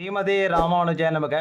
ஸ்ரீமதே ராமானுஜ நமக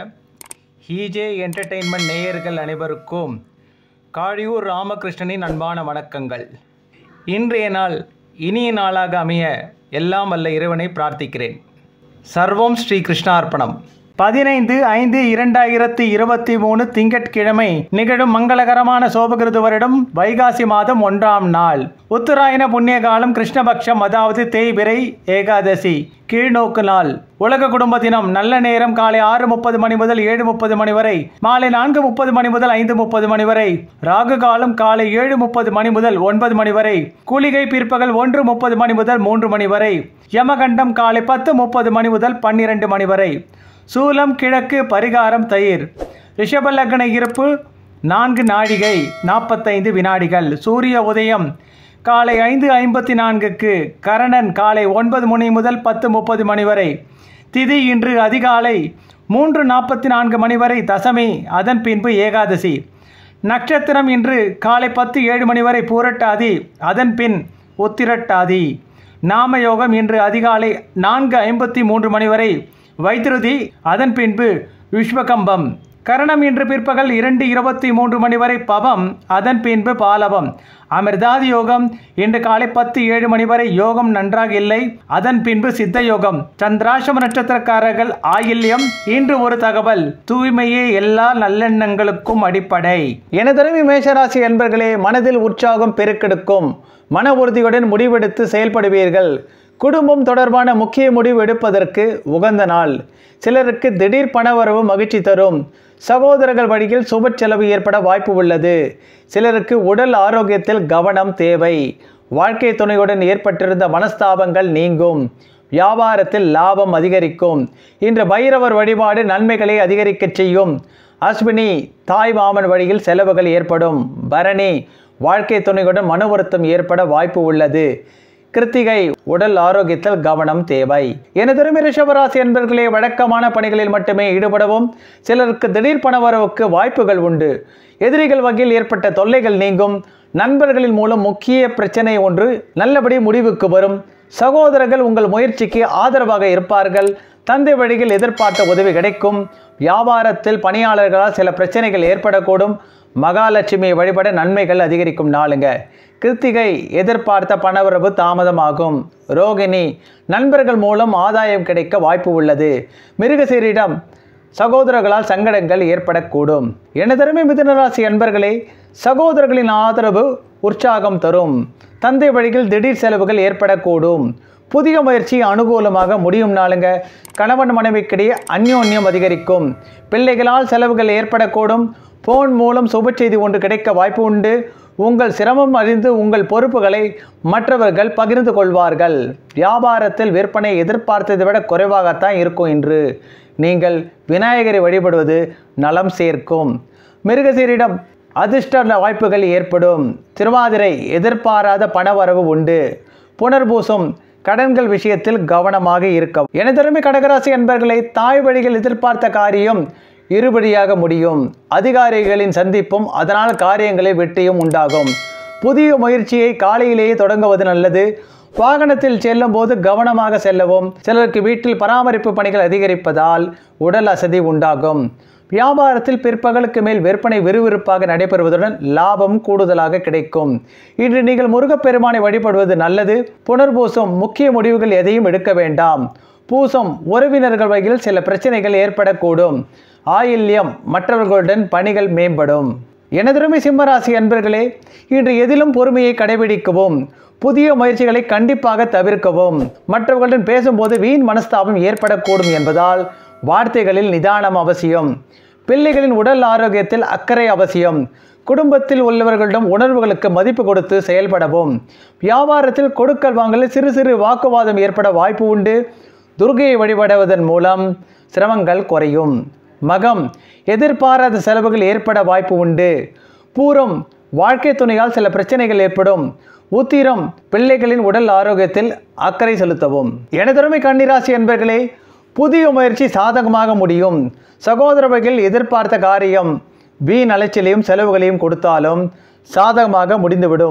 ஹீஜே என்டர்டெயின்மெண்ட் நேயர்கள் அனைவருக்கும் காழியூர் ராமகிருஷ்ணனின் அன்பான வணக்கங்கள் இன்றைய நாள் இனிய நாளாக அமைய எல்லாம் வல்ல இறைவனை பிரார்த்திக்கிறேன் சர்வம் ஸ்ரீ கிருஷ்ணார்ப்பணம் பதினைந்து ஐந்து இரண்டாயிரத்தி இருபத்தி மூணு திங்கட்கிழமை நிகழும் மங்களகரமான சோபகிருது வருடம் வைகாசி மாதம் ஒன்றாம் நாள் உத்தராயண புண்ணிய காலம் கிருஷ்ணபக்ஷம் அதாவது தேய்பிரை ஏகாதசி கீழ்நோக்கு நாள் உலக குடும்ப தினம் நல்ல நேரம் காலை ஆறு முப்பது மணி முதல் ஏழு முப்பது மணி வரை மாலை நான்கு முப்பது மணி முதல் ஐந்து முப்பது மணி வரை ராகு காலம் காலை ஏழு முப்பது மணி முதல் ஒன்பது மணி வரை கூலிகை பிற்பகல் ஒன்று முப்பது மணி முதல் மூன்று மணி வரை யமகண்டம் காலை பத்து முப்பது மணி முதல் பன்னிரண்டு மணி வரை சூலம் கிழக்கு பரிகாரம் தயிர் ரிஷப லக்ன இருப்பு நான்கு நாழிகை நாற்பத்தைந்து வினாடிகள் சூரிய உதயம் காலை ஐந்து ஐம்பத்தி நான்குக்கு கரணன் காலை ஒன்பது மணி முதல் பத்து முப்பது மணி வரை திதி இன்று அதிகாலை மூன்று நாற்பத்தி நான்கு மணி வரை தசமி அதன் பின்பு ஏகாதசி நட்சத்திரம் இன்று காலை பத்து ஏழு மணி வரை பூரட்டாதி அதன் பின் உத்திரட்டாதி நாமயோகம் இன்று அதிகாலை நான்கு ஐம்பத்தி மூன்று மணி வரை வைத்திருதி அதன் பின்பு விஸ்வகம்பம் கரணம் இன்று பிற்பகல் இரண்டு இருபத்தி மூன்று மணி வரை பவம் அதன் பின்பு பாலவம் அமிர்தாதி யோகம் இன்று காலை பத்து ஏழு மணி வரை யோகம் நன்றாக இல்லை அதன் பின்பு சித்த யோகம் சந்திராசிரம நட்சத்திரக்காரர்கள் ஆயில்யம் இன்று ஒரு தகவல் தூய்மையே எல்லா நல்லெண்ணங்களுக்கும் அடிப்படை எனதருமை மேஷராசி என்பர்களே மனதில் உற்சாகம் பெருக்கெடுக்கும் மன உறுதியுடன் முடிவெடுத்து செயல்படுவீர்கள் குடும்பம் தொடர்பான முக்கிய முடிவு எடுப்பதற்கு உகந்த நாள் சிலருக்கு திடீர் பணவரவு மகிழ்ச்சி தரும் சகோதரர்கள் வழியில் சுப செலவு ஏற்பட வாய்ப்பு உள்ளது சிலருக்கு உடல் ஆரோக்கியத்தில் கவனம் தேவை வாழ்க்கை துணையுடன் ஏற்பட்டிருந்த மனஸ்தாபங்கள் நீங்கும் வியாபாரத்தில் லாபம் அதிகரிக்கும் இன்று பைரவர் வழிபாடு நன்மைகளை அதிகரிக்கச் செய்யும் அஸ்வினி தாய் மாமன் வழியில் செலவுகள் ஏற்படும் பரணி வாழ்க்கை துணையுடன் மன வருத்தம் ஏற்பட வாய்ப்பு உள்ளது கிருத்திகை உடல் ஆரோக்கியத்தில் கவனம் தேவை எனதருமை ரிஷபராசி என்பர்களே வழக்கமான பணிகளில் மட்டுமே ஈடுபடவும் சிலருக்கு திடீர் பணவரவுக்கு வாய்ப்புகள் உண்டு எதிரிகள் வகையில் ஏற்பட்ட தொல்லைகள் நீங்கும் நண்பர்களின் மூலம் முக்கிய பிரச்சனை ஒன்று நல்லபடி முடிவுக்கு வரும் சகோதரர்கள் உங்கள் முயற்சிக்கு ஆதரவாக இருப்பார்கள் தந்தை வழியில் எதிர்பார்த்த உதவி கிடைக்கும் வியாபாரத்தில் பணியாளர்களால் சில பிரச்சனைகள் ஏற்படக்கூடும் மகாலட்சுமியை வழிபட நன்மைகள் அதிகரிக்கும் நாளுங்க கிருத்திகை எதிர்பார்த்த பணவரவு தாமதமாகும் ரோகிணி நண்பர்கள் மூலம் ஆதாயம் கிடைக்க வாய்ப்பு உள்ளது மிருகசீரிடம் சகோதரர்களால் சங்கடங்கள் ஏற்படக்கூடும் எனதருமை மிதுனராசி அன்பர்களே சகோதரர்களின் ஆதரவு உற்சாகம் தரும் தந்தை வழியில் திடீர் செலவுகள் ஏற்படக்கூடும் புதிய முயற்சி அனுகூலமாக முடியும் நாளுங்க கணவன் மனைவிக்கிடையே அந்யோன்யம் அதிகரிக்கும் பிள்ளைகளால் செலவுகள் ஏற்படக்கூடும் ஃபோன் மூலம் சுப செய்தி ஒன்று கிடைக்க வாய்ப்பு உண்டு உங்கள் சிரமம் அறிந்து உங்கள் பொறுப்புகளை மற்றவர்கள் பகிர்ந்து கொள்வார்கள் வியாபாரத்தில் விற்பனை எதிர்பார்த்ததை விட குறைவாகத்தான் இருக்கும் இன்று நீங்கள் விநாயகரை வழிபடுவது நலம் சேர்க்கும் மிருகசீரிடம் அதிர்ஷ்ட வாய்ப்புகள் ஏற்படும் திருவாதிரை எதிர்பாராத பணவரவு உண்டு புனர்பூசம் கடன்கள் விஷயத்தில் கவனமாக இருக்க எனதருமை கடகராசி என்பர்களை தாய் வழியில் எதிர்பார்த்த காரியம் இருபடியாக முடியும் அதிகாரிகளின் சந்திப்பும் அதனால் காரியங்களை வெற்றியும் உண்டாகும் புதிய முயற்சியை காலையிலேயே தொடங்குவது நல்லது வாகனத்தில் செல்லும் போது கவனமாக செல்லவும் சிலருக்கு வீட்டில் பராமரிப்பு பணிகள் அதிகரிப்பதால் உடல் அசதி உண்டாகும் வியாபாரத்தில் பிற்பகலுக்கு மேல் விற்பனை விறுவிறுப்பாக நடைபெறுவதுடன் லாபம் கூடுதலாக கிடைக்கும் இன்று நீங்கள் முருகப்பெருமானை வழிபடுவது நல்லது புனர்பூசம் முக்கிய முடிவுகள் எதையும் எடுக்க வேண்டாம் பூசம் உறவினர்கள் வகையில் சில பிரச்சனைகள் ஏற்படக்கூடும் ஆயில்யம் மற்றவர்களுடன் பணிகள் மேம்படும் எனதருமை சிம்மராசி அன்பர்களே இன்று எதிலும் பொறுமையை கடைபிடிக்கவும் புதிய முயற்சிகளை கண்டிப்பாக தவிர்க்கவும் மற்றவர்களுடன் பேசும்போது வீண் மனஸ்தாபம் ஏற்படக்கூடும் என்பதால் வார்த்தைகளில் நிதானம் அவசியம் பிள்ளைகளின் உடல் ஆரோக்கியத்தில் அக்கறை அவசியம் குடும்பத்தில் உள்ளவர்களிடம் உணர்வுகளுக்கு மதிப்பு கொடுத்து செயல்படவும் வியாபாரத்தில் கொடுக்கல் வாங்கலில் சிறு சிறு வாக்குவாதம் ஏற்பட வாய்ப்பு உண்டு துர்கையை வழிபடுவதன் மூலம் சிரமங்கள் குறையும் மகம் எதிர்பாராத செலவுகள் ஏற்பட வாய்ப்பு உண்டு பூரம் வாழ்க்கை துணையால் சில பிரச்சனைகள் ஏற்படும் உத்திரம் பிள்ளைகளின் உடல் ஆரோக்கியத்தில் அக்கறை செலுத்தவும் எனதருமை கன்னிராசி என்பர்களே புதிய முயற்சி சாதகமாக முடியும் சகோதர வகையில் எதிர்பார்த்த காரியம் வீண் அலைச்சலையும் செலவுகளையும் கொடுத்தாலும் சாதகமாக முடிந்துவிடும்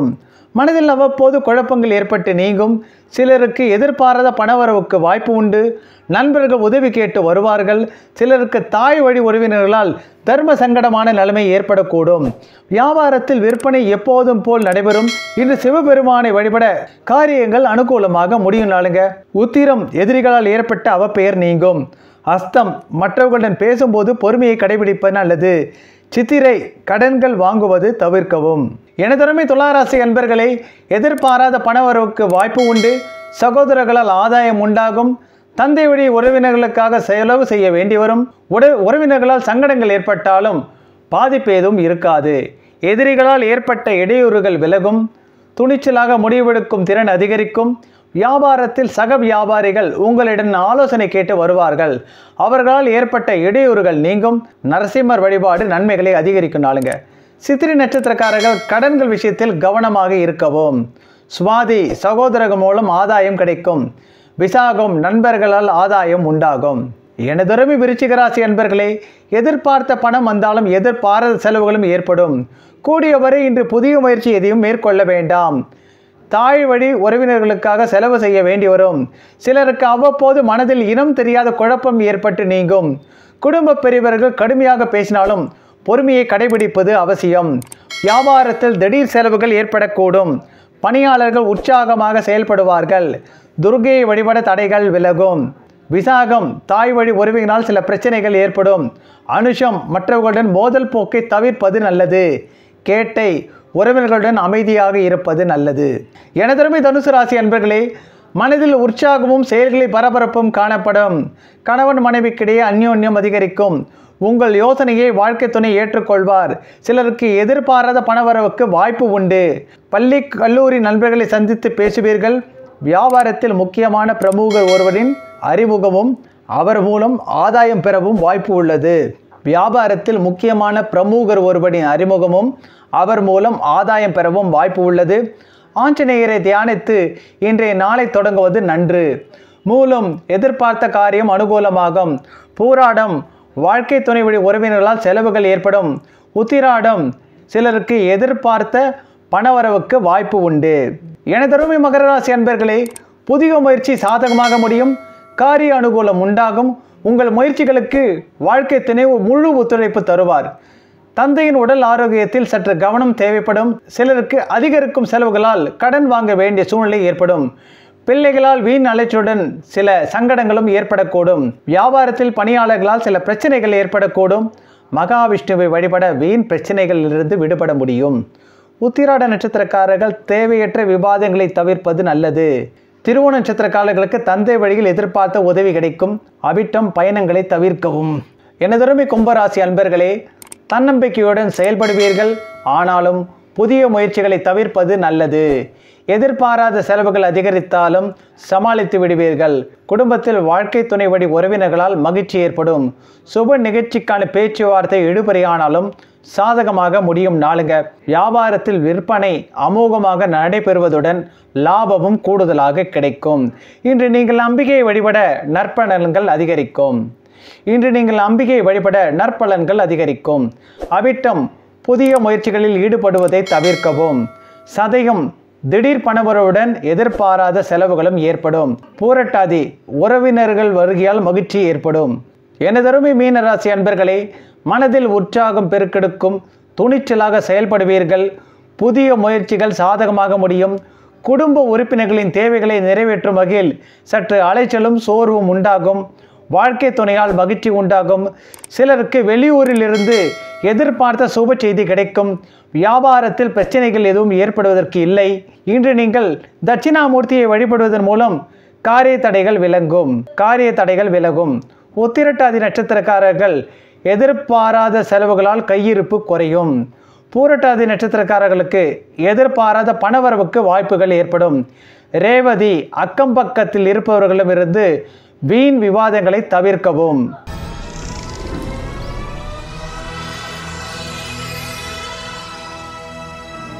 மனதில் அவ்வப்போது குழப்பங்கள் ஏற்பட்டு நீங்கும் சிலருக்கு எதிர்பாராத பணவரவுக்கு வாய்ப்பு உண்டு நண்பர்கள் உதவி கேட்டு வருவார்கள் சிலருக்கு தாய் வழி உறவினர்களால் தர்ம சங்கடமான நிலைமை ஏற்படக்கூடும் வியாபாரத்தில் விற்பனை எப்போதும் போல் நடைபெறும் இன்று சிவபெருமானை வழிபட காரியங்கள் அனுகூலமாக முடியும் நாளுங்க உத்திரம் எதிரிகளால் ஏற்பட்ட அவப்பெயர் நீங்கும் அஸ்தம் மற்றவர்களுடன் பேசும்போது பொறுமையை கடைபிடிப்பது நல்லது சித்திரை கடன்கள் வாங்குவது தவிர்க்கவும் எனதருமை துளாராசி அன்பர்களே எதிர்பாராத பணவரவுக்கு வாய்ப்பு உண்டு சகோதரர்களால் ஆதாயம் உண்டாகும் தந்தை வழி உறவினர்களுக்காக செலவு செய்ய வேண்டி வரும் உட உறவினர்களால் சங்கடங்கள் ஏற்பட்டாலும் பாதிப்பு எதுவும் இருக்காது எதிரிகளால் ஏற்பட்ட இடையூறுகள் விலகும் துணிச்சலாக முடிவெடுக்கும் திறன் அதிகரிக்கும் வியாபாரத்தில் சக வியாபாரிகள் உங்களிடம் ஆலோசனை கேட்டு வருவார்கள் அவர்களால் ஏற்பட்ட இடையூறுகள் நீங்கும் நரசிம்மர் வழிபாடு நன்மைகளை அதிகரிக்கும் நாளுங்க சித்திரை நட்சத்திரக்காரர்கள் கடன்கள் விஷயத்தில் கவனமாக இருக்கவும் சுவாதி சகோதரர்கள் மூலம் ஆதாயம் கிடைக்கும் விசாகம் நண்பர்களால் ஆதாயம் உண்டாகும் எனதொருமை விருச்சிகராசி அன்பர்களே எதிர்பார்த்த பணம் வந்தாலும் எதிர்பாராத செலவுகளும் ஏற்படும் கூடியவரை இன்று புதிய முயற்சி எதையும் மேற்கொள்ள வேண்டாம் தாய் வழி உறவினர்களுக்காக செலவு செய்ய வேண்டி வரும் சிலருக்கு அவ்வப்போது மனதில் இனம் தெரியாத குழப்பம் ஏற்பட்டு நீங்கும் குடும்ப பெரியவர்கள் கடுமையாக பேசினாலும் பொறுமையை கடைபிடிப்பது அவசியம் வியாபாரத்தில் திடீர் செலவுகள் ஏற்படக்கூடும் பணியாளர்கள் உற்சாகமாக செயல்படுவார்கள் துர்கையை வழிபட தடைகள் விலகும் விசாகம் தாய் வழி உறவினால் சில பிரச்சனைகள் ஏற்படும் அனுஷம் மற்றவர்களுடன் மோதல் போக்கை தவிர்ப்பது நல்லது கேட்டை உறவினர்களுடன் அமைதியாக இருப்பது நல்லது எனதருமை தனுசு ராசி அன்பர்களே மனதில் உற்சாகமும் செயல்களில் பரபரப்பும் காணப்படும் கணவன் மனைவிக்கிடையே அந்யோன்யம் அதிகரிக்கும் உங்கள் யோசனையை வாழ்க்கை துணை ஏற்றுக்கொள்வார் சிலருக்கு எதிர்பாராத பணவரவுக்கு வாய்ப்பு உண்டு பள்ளி கல்லூரி நண்பர்களை சந்தித்து பேசுவீர்கள் வியாபாரத்தில் முக்கியமான பிரமுகர் ஒருவரின் அறிமுகமும் அவர் மூலம் ஆதாயம் பெறவும் வாய்ப்பு உள்ளது வியாபாரத்தில் முக்கியமான பிரமுகர் ஒருவரின் அறிமுகமும் அவர் மூலம் ஆதாயம் பெறவும் வாய்ப்பு உள்ளது ஆஞ்சநேயரை தியானித்து இன்றைய நாளை தொடங்குவது நன்று மூலம் எதிர்பார்த்த காரியம் அனுகூலமாகும் பூராடம் வாழ்க்கை துணை வழி உறவினர்களால் செலவுகள் ஏற்படும் உத்திராடம் சிலருக்கு எதிர்பார்த்த பணவரவுக்கு வாய்ப்பு உண்டு எனதருமை மகர ராசி அன்பர்களே புதிய முயற்சி சாதகமாக முடியும் காரிய அனுகூலம் உண்டாகும் உங்கள் முயற்சிகளுக்கு வாழ்க்கை துணை முழு ஒத்துழைப்பு தருவார் தந்தையின் உடல் ஆரோக்கியத்தில் சற்று கவனம் தேவைப்படும் சிலருக்கு அதிகரிக்கும் செலவுகளால் கடன் வாங்க வேண்டிய சூழ்நிலை ஏற்படும் பிள்ளைகளால் வீண் அலைச்சலுடன் சில சங்கடங்களும் ஏற்படக்கூடும் வியாபாரத்தில் பணியாளர்களால் சில பிரச்சனைகள் ஏற்படக்கூடும் மகாவிஷ்ணுவை வழிபட வீண் பிரச்சனைகளிலிருந்து விடுபட முடியும் உத்திராட நட்சத்திரக்காரர்கள் தேவையற்ற விவாதங்களை தவிர்ப்பது நல்லது திருவோண நட்சத்திரக்காரர்களுக்கு தந்தை வழியில் எதிர்பார்த்த உதவி கிடைக்கும் அவிட்டம் பயணங்களை தவிர்க்கவும் எனதருமை கும்பராசி அன்பர்களே தன்னம்பிக்கையுடன் செயல்படுவீர்கள் ஆனாலும் புதிய முயற்சிகளை தவிர்ப்பது நல்லது எதிர்பாராத செலவுகள் அதிகரித்தாலும் சமாளித்து விடுவீர்கள் குடும்பத்தில் வாழ்க்கை துணை வழி உறவினர்களால் மகிழ்ச்சி ஏற்படும் சுப நிகழ்ச்சிக்கான பேச்சுவார்த்தை இழுபறியானாலும் சாதகமாக முடியும் நாளுங்க வியாபாரத்தில் விற்பனை அமோகமாக நடைபெறுவதுடன் லாபமும் கூடுதலாக கிடைக்கும் இன்று நீங்கள் அம்பிகையை வழிபட நற்பலன்கள் அதிகரிக்கும் இன்று நீங்கள் அம்பிகையை வழிபட நற்பலன்கள் அதிகரிக்கும் அவிட்டம் புதிய முயற்சிகளில் ஈடுபடுவதை தவிர்க்கவும் சதயம் திடீர் பணவரவுடன் எதிர்பாராத செலவுகளும் ஏற்படும் பூரட்டாதி உறவினர்கள் வருகையால் மகிழ்ச்சி ஏற்படும் எனதருமை மீனராசி அன்பர்களே மனதில் உற்சாகம் பெருக்கெடுக்கும் துணிச்சலாக செயல்படுவீர்கள் புதிய முயற்சிகள் சாதகமாக முடியும் குடும்ப உறுப்பினர்களின் தேவைகளை நிறைவேற்றும் வகையில் சற்று அலைச்சலும் சோர்வும் உண்டாகும் வாழ்க்கை துணையால் மகிழ்ச்சி உண்டாகும் சிலருக்கு வெளியூரிலிருந்து எதிர்பார்த்த சுப செய்தி கிடைக்கும் வியாபாரத்தில் பிரச்சனைகள் எதுவும் ஏற்படுவதற்கு இல்லை இன்று நீங்கள் தட்சிணாமூர்த்தியை வழிபடுவதன் மூலம் காரிய தடைகள் விலகும் காரிய தடைகள் விலகும் உத்திரட்டாதி நட்சத்திரக்காரர்கள் எதிர்பாராத செலவுகளால் கையிருப்பு குறையும் பூரட்டாதி நட்சத்திரக்காரர்களுக்கு எதிர்பாராத பணவரவுக்கு வாய்ப்புகள் ஏற்படும் ரேவதி அக்கம் பக்கத்தில் இருப்பவர்களிடமிருந்து வீண் விவாதங்களை தவிர்க்கவும்